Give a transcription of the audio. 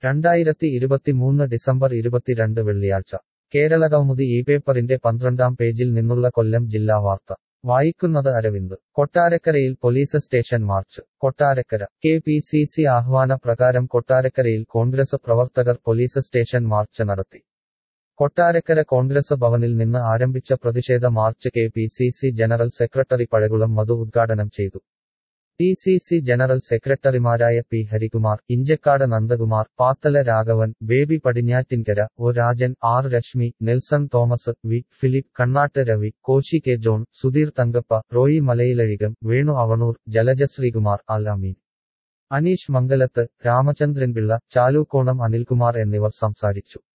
രണ്ടായിരത്തി ഇരുപത്തിമൂന്ന് ഡിസംബർ ഇരുപത്തിരണ്ട് വെള്ളിയാഴ്ച കേരളകൗമുദി ഈ പേപ്പറിന്റെ പന്ത്രണ്ടാം പേജിൽ നിന്നുള്ള കൊല്ലം ജില്ലാ വാർത്ത വായിക്കുന്നത് അരവിന്ദ് കൊട്ടാരക്കരയിൽ police station march Kottarakkara K P C C ആഹ്വാന പ്രകാരം കൊട്ടാരക്കരയിൽ കോൺഗ്രസ് പ്രവർത്തകർ പോലീസ് സ്റ്റേഷൻ മാർച്ച് നടത്തി കൊട്ടാരക്കര കോൺഗ്രസ് ഭവനിൽ നിന്ന് ആരംഭിച്ച പ്രതിഷേധ march K P C C general secretary Pazhakulam Madhu ഉദ്ഘാടനം ചെയ്തു ടി സി സി ജനറൽ സെക്രട്ടറിമാരായ P Harikumar Inchakkad Nandakumar Pathala Raghavan Baby Padinjattinkara O Rajan R Rashmi Nelson Thomas V Philip Kannattu Ravi Koshy K John Sudheer Thankappa Roy Malayilazhikam Venu Avanoor Jalaja Sreekumar Al Ameen Aneesh Mangalath Ramachandranpillai Chalukonam Anilkumar എന്നിവർ സംസാരിച്ചു